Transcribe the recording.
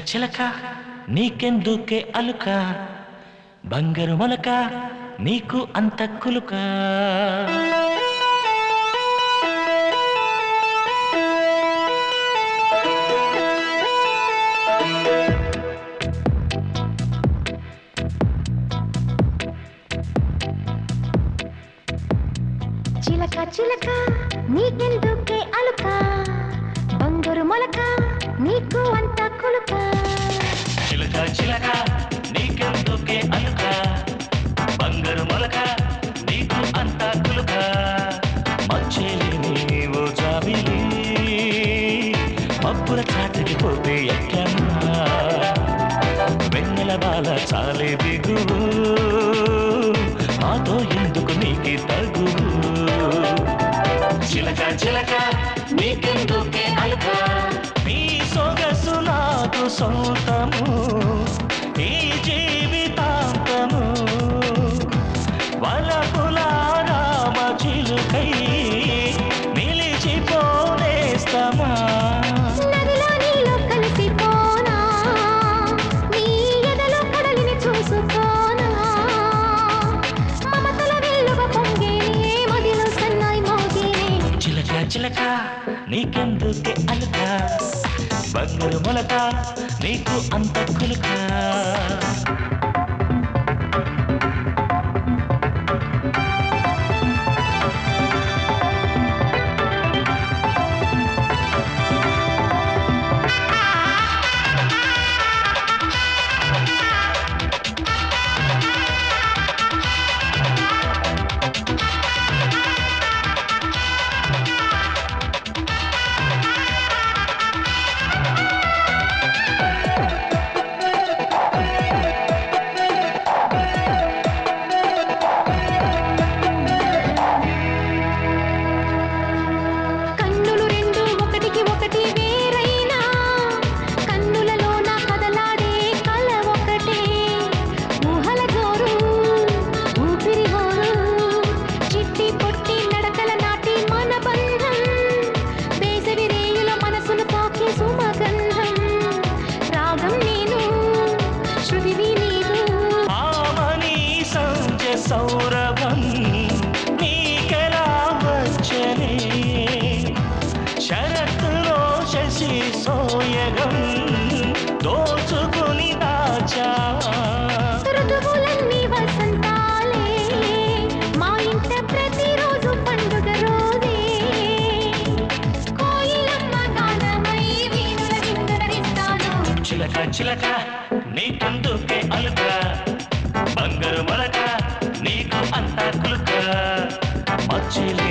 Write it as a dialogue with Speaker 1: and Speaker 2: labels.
Speaker 1: చిలక నీకెందుకే అలుక బంగారు మొలక నీకు అంత కులుక
Speaker 2: చిలక చిలక నీకెందుకే అలుక బంగారు మొలక నీకు అంత కులుక
Speaker 1: చిలక చిలక నీకెందుకే అలుక బంగారు మొలక నీకు అంత కులుక మచ్చేలేని ఓ జాబిలి మబ్బుల చాటుకి పోతే ఎట్లన్నా వెన్నెల బాల చాలే దిగువు మాతో ఎందుకు నీకి తగు చిలక చిలక నీకెందుకే అలుక నీ సొగసు నాకు సొంతము ఈ జీవితాంతము వలపులారామ చిలుకై నిలిచిపోనేస్తమా
Speaker 2: నదిలో నీలో కలిసిపోనా నీ ఎదలో కడలిని చూసుకోనా మమతల వెల్లువ పొంగేనే మదిలో సన్నాయి మోగేనే
Speaker 1: చిలక చిలక నీకెందుకే అలుక బంగారు మొలక నీకు అంత కులుక
Speaker 2: కన్నులు రెండు ఒకటికి ఒకటి వేరైనా కన్నులలో నా కదలాడే కల ఒకటే ఊహల జోరు ఊపిరి హోరు చిట్టి పొట్టి నడకల నాటి మన బంధం వేసవి రేయుల మనసును తాకే సుమగంధం రాగం నేను శృతివి నీవు
Speaker 1: ఆమని సంజ సౌరభం నీకెలా వచ్చనే శరత్తులో శశి సోయగం దోచుకుని దాచా
Speaker 2: ఋతువులన్నీ వసంతాలే మా ఇంట ప్రతిరోజు పండుగ రోజే కోయిలమ్మ గానమై వీణుల విందులరిస్తాను
Speaker 1: చిలక చిలక నీకెందుకే అలుక బంగారు మొలక నీకు అంత కులుక మచ్చేలే